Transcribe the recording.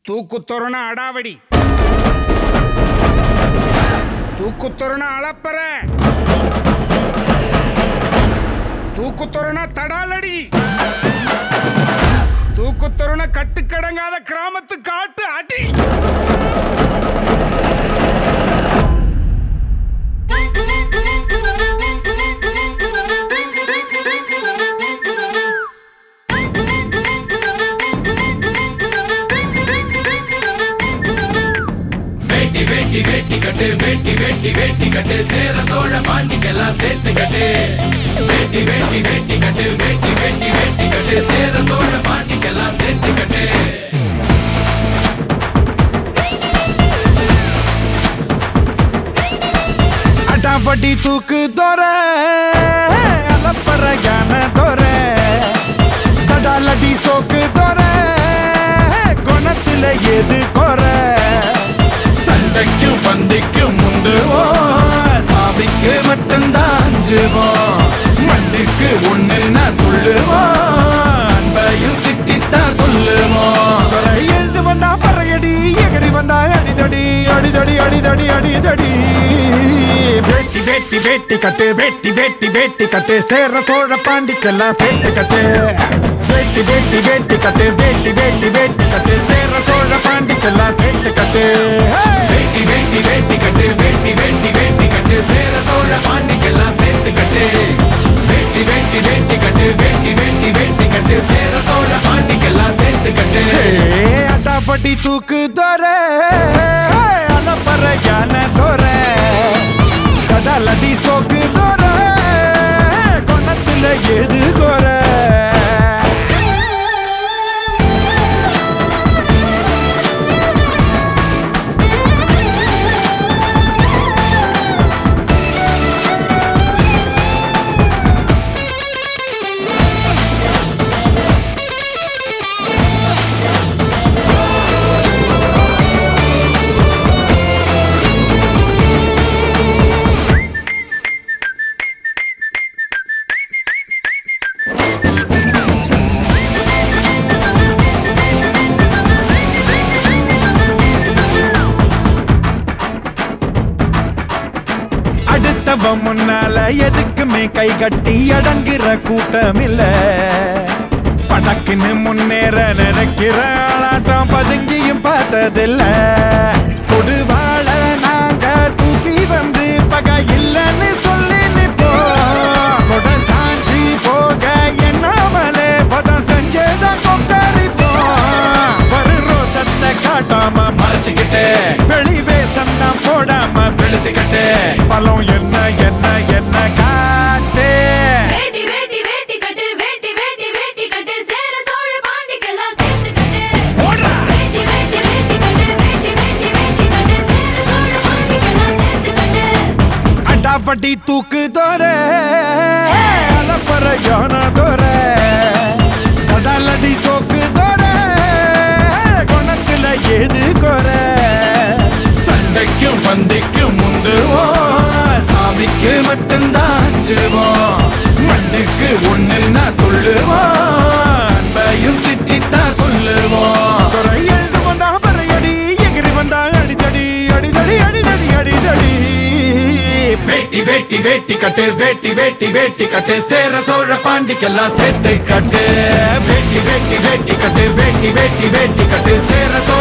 தூக்குத்தொருண அடாவடி தூக்குத்தொருண அளப்பற தூக்குத்தொருண தடாலடி தூக்குத்தொருண கட்டுக்கடங்காத கிராமத்து காட்டு அடி வேட்டி வேட்டி வேட்டி கட்டு வேட்டி வேட்டி வேட்டி கட்டு சேர சோழ பாண்டிக்கெல்லாம் சேர்த்து கட்டு வேட்டி வேட்டி வேட்டி கட்டு வேட்டி வேட்டி வேட்டி கட்டு சேர சோழ பாண்டிக்கெல்லாம் சேர்த்து கட்டு அடாவடி தூக்கு தோற அலப்பற யான தோற தடாலடி சோக்கு தோற குணத்துல எது குற சண்டைக்கும் பந்திக்கும் முந்துவோம் சாமிக்கு மட்டும்தான் அஞ்சுவோம் மண்ணுக்கு ஒண்ணுன்னா துள்ளுவோம் அன்பையும் திட்டித்தான் சொல்லுவோம் துறை எழுந்து வந்தா பறையடி எகரி வந்தா அடிதடி அடிதடி அடிதடி அடிதடி வேட்டி வேட்டி வேட்டி கட்டு வேட்டி வேட்டி வேட்டி கட்டு சேர சோழ பாண்டிக்கெல்லாம் சேர்த்து கட்டு வேட்டி வேட்டி வேட்டி கட்டு வேட்டி வேட்டி வேட்டி கட்டு சேர சோழ பாண்டிக்கெல்லாம் சேர்த்து கட்டு வேட்டி வேட்டி வேட்டி கட்டு வேட்டி வேட்டி வேட்டி கட்டு சேர சோழ பாண்டிக்கெல்லாம் சேர்த்து கட்டு வேட்டி வேட்டி வேட்டி கட்டு வேட்டி வேட்டி வேட்டி கட்டு சேர சோழ பாண்டிக்கெல்லாம் சேர்த்து கட்டு அட்டாப்பட்டி தூக்கு தோற அலப்பற யான தோற கடலடி சோக்கு தோற கொணத்துல எது கோர அடுத்தவ முன்னால எதுக்குமே கை கட்டி அடங்குற கூட்டம் இல்ல படக்குன்னு முன்னேற நினைக்கிற ஆளாட்டம் பதுங்கியும் பார்த்ததில்ல கொடுவாள நாங்க தூக்கி வந்து பகை இல்லைன்னு சொல்லி நிப்போம் கொட சாஞ்சி போக என்னாமலே பதம் செஞ்சதான் கொக்கரிப்போம் வரு ரோசத்தை காட்டாம மறைச்சுக்கிட்டு வெளி வேஷம் தான் போடாம வெளுத்துக்கிட்டு பலம் என்ன என்ன என்ன காட்டு வேட்டி வேட்டி வேட்டி கட்டு வேட்டி வேட்டி வேட்டி கட்டு சேர சோழ பாண்டிக்கெல்லாம் சேர்த்து கட்டு வேட்டி வேட்டி வேட்டி கட்டு வேட்டி வேட்டி வேட்டி கட்டு சேர சோழ பாண்டிக்கெல்லாம் சேர்த்து கட்டு அடாவடி தூக்கு தோற அலப்பற யான தோற கடலடி சோக்கு தோற குணத்துல எது குற சண்டைக்கும் பந்திக்கும் முந்துவோம் சாமிக்கு மட்டும்தான் அஞ்சுவோம் மண்ணுக்கு ஒண்ணுன்னா துள்ளுவோம் அன்பையும் திட்டித்தான் சொல்லுவோம் துறை எழுந்து வந்தா பறையடி எகிரி வந்தா அடிதடி அடிதடி அடிதடி அடிதடி வேட்டி வேட்டி வேட்டி கட்டு வேட்டி வேட்டி வேட்டி கட்டு சேர சோழ பாண்டிக்கெல்லாம் சேர்த்து கட்டு வேட்டி வேட்டி வேட்டி கட்டு வேட்டி வேட்டி வேட்டி கட்டு சேர சோழ